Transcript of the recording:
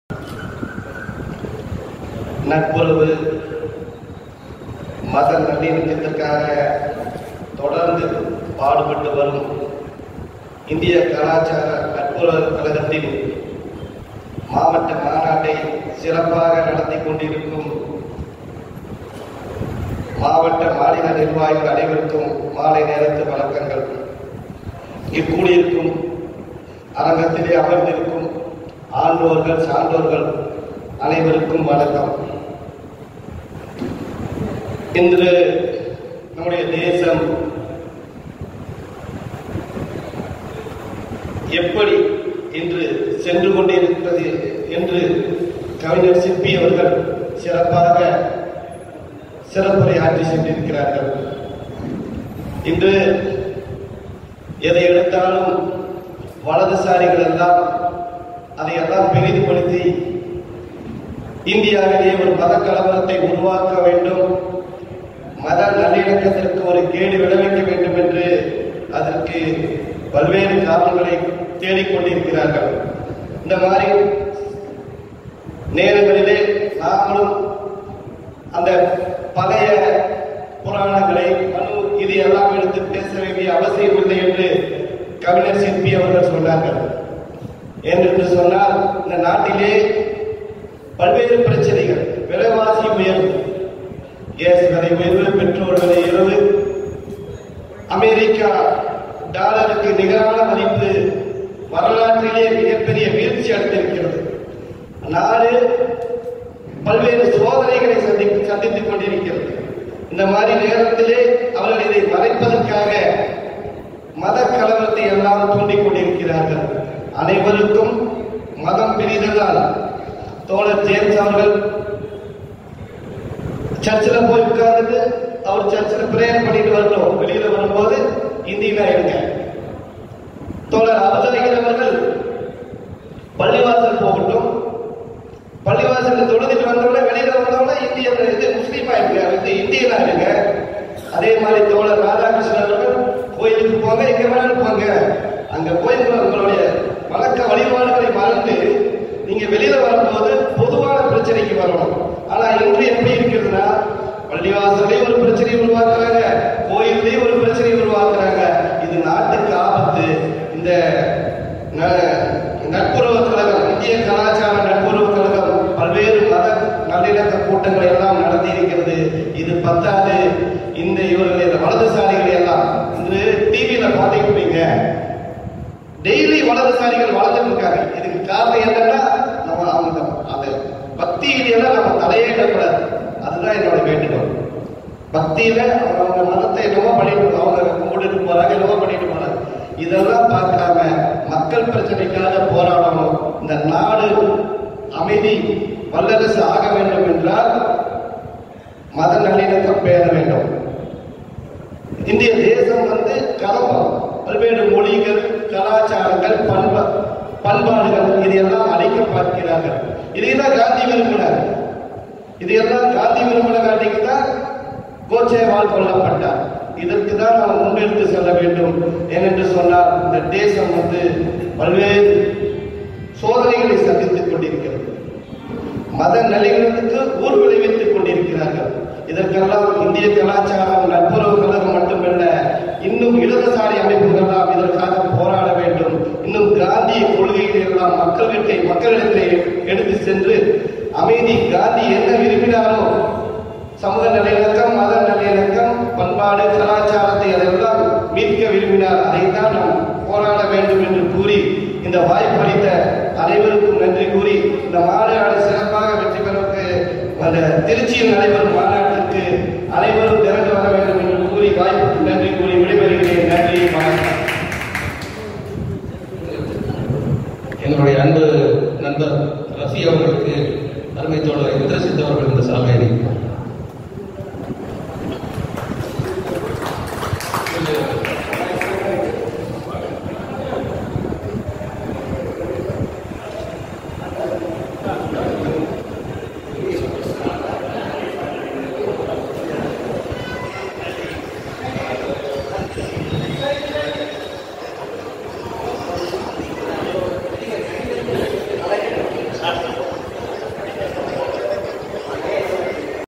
நட்புறவு மத நல்லிணக்கத்திற்காக தொடர்ந்து பாடுபட்டு வரும் இந்திய கலாச்சார நட்புறவு கழகத்தின் மாவட்ட மாநாட்டை சிறப்பாக நடத்தி கொண்டிருக்கும் மாவட்ட மாநில நிர்வாகிகள் அனைவருக்கும் மாலை நேரத்து வணக்கங்கள் இக்கூடியிருக்கும் அரங்கத்திலே அமர்ந்திருக்கும் ஆண்டோர்கள் சான்றோர்கள் அனைவருக்கும் வணக்கம் இன்று நம்முடைய தேசம் எப்படி இன்று சென்று கொண்டிருக்கிறது என்று கவிஞர் சிற்பி அவர்கள் சிறப்பாக சிறப்புரை ஆற்றி சென்றிருக்கிறார்கள் இன்று எதை எடுத்தாலும் வலதுசாரிகள் எல்லாம் அதையெல்லாம் பெரிதுபடுத்தி இந்தியாவிலே ஒரு மத கலவரத்தை உருவாக்க வேண்டும் மத நல்லிணக்கத்திற்கு ஒரு கேடு விளைவிக்க வேண்டும் என்று அதற்கு பல்வேறு காரணங்களை தேடிக்கொண்டிருக்கிறார்கள் இந்த மாதிரி நேரங்களிலே நாமளும் அந்த பழைய புராணங்களை மனு இது எல்லாம் எடுத்து பேச வேண்டிய அவசியம் இல்லை என்று கவிஞர் சிற்பி அவர்கள் சொன்னார்கள் ஏனென்று சொன்னால் இந்த நாட்டிலே பல்வேறு பிரச்சனைகள் விலைவாசி உயர்வு கேஸ் விலை உயர்வு பெட்ரோல் விலை உயர்வு அமெரிக்கா டாலருக்கு நிகரான மதிப்பு வரலாற்றிலே மிகப்பெரிய வீழ்ச்சி அடைந்திருக்கிறது நாடு பல்வேறு சோதனைகளை சந்தி சந்தித்துக் கொண்டிருக்கிறது இந்த மாதிரி நேரத்திலே அவர்கள் இதை மறைப்பதற்காக மத கலவரத்தை எல்லாம் தூண்டிக் கொண்டிருக்கிறார்கள் அனைவருக்கும் மதம் பிரிதலால் தோழர் ஜேம்ஸ் அவர்கள் சர்ச்சில் போய் உட்கார்ந்துட்டு அவர் சர்ச்சில் பிரேயர் பண்ணிட்டு வரணும் வெளியில வரும்போது இந்தியில இருங்க தோழர் அவதரிக்கிறவர்கள் பள்ளிவாசல் போகட்டும் பள்ளிவாசல் தொழுதுட்டு வந்தவங்க வெளியில வந்தவங்க இந்திய இது முஸ்லீமா இருங்க இது இந்தியனா இருங்க அதே மாதிரி தோழர் ராதாகிருஷ்ணன் அவர்கள் கோயிலுக்கு போங்க எங்க வேணாலும் போங்க அங்க போய் உங்களுடைய வழக்க வழிபாடுகளை மறந்து நீங்க வெளியில வரும்போது பொதுவான பிரச்சனைக்கு வரணும் ஆனா இன்று எப்படி இருக்கிறதுனா பள்ளிவாசலே ஒரு பிரச்சனை உருவாக்குறாங்க கோயிலே ஒரு பிரச்சனை உருவாக்குறாங்க இது நாட்டுக்கு ஆபத்து இந்த நட்புறவு கழகம் இந்திய கலாச்சார நட்புறவு கழகம் பல்வேறு மத நல்லிணக்க கூட்டங்களை எல்லாம் நடத்தி இருக்கிறது இது பத்தாது இந்த இவர்கள் இந்த வலதுசாரிகளை எல்லாம் இன்று டிவியில பாத்தீங்க டெய்லி வலதுசாரிகள் வளர்ந்துட்டு இருக்காங்க இதுக்கு காரணம் என்னன்னா நம்ம அவங்க அந்த பக்தியில நம்ம தலையே இடக்கூடாது அதுதான் என்னோட வேண்டுகோள் பக்தியில அவங்க அவங்க மதத்தை என்னமோ பண்ணிட்டு அவங்க கும்பிட்டுட்டு போறாங்க என்னமோ பண்ணிட்டு போறாங்க இதெல்லாம் பார்க்காம மக்கள் பிரச்சனைக்காக போராடணும் இந்த நாடு அமைதி வல்லரசு ஆக வேண்டும் என்றால் மத நல்லிணக்கம் பேர வேண்டும் இந்திய தேசம் வந்து கலப்பம் பல்வேறு மொழிகள் கலாச்சாரங்கள் பண்பா பண்பாடுகள் இதையெல்லாம் அழைக்க பார்க்கிறார்கள் இதையெல்லாம் காந்தி விரும்பினார் இதையெல்லாம் காந்தி விரும்பின காட்டிக்கு தான் கோச்சேவால் கொல்லப்பட்டார் இதற்கு தான் நாம் முன்னெடுத்து செல்ல வேண்டும் ஏனென்று சொன்னால் இந்த தேசம் வந்து பல்வேறு சோதனைகளை சந்தித்துக் கொண்டிருக்கிறது மத நிலைகளுக்கு ஊர் விளைவித்துக் கொண்டிருக்கிறார்கள் இதற்கெல்லாம் இந்திய கலாச்சாரம் நட்புறவு கழகம் மட்டுமல்ல இன்னும் இடதுசாரி அமைப்புகள்லாம் இதற்காக போராட வேண்டும் இன்னும் காந்திய கொள்கைகளை எல்லாம் மக்கள்கிட்ட மக்களிடத்தை எடுத்து சென்று அமைதி காந்தி என்ன விரும்பினாரோ சமூக நல்லிணக்கம் மத நல்லிணக்கம் பண்பாடு கலாச்சாரத்தை அதெல்லாம் மீட்க விரும்பினார் அதைத்தான் நாம் போராட வேண்டும் என்று கூறி இந்த வாய்ப்பளித்த அனைவருக்கும் நன்றி கூறி இந்த மாநாடு சிறப்பாக வெற்றி பெறவுக்கு அந்த திருச்சியில் நடைபெறும் மாநாட்டிற்கு அனைவரும் திறந்து வர வேண்டும் என்று கூறி வாய்ப்புக்கு நன்றி கூறி விடைபெறுகிறேன் நன்றி வணக்கம் எங்களுடைய அன்பு நண்பர் ரஃபி அவர்களுக்கு அருமை தோழர் இந்திரசித் அவர்கள் இந்த சாலையை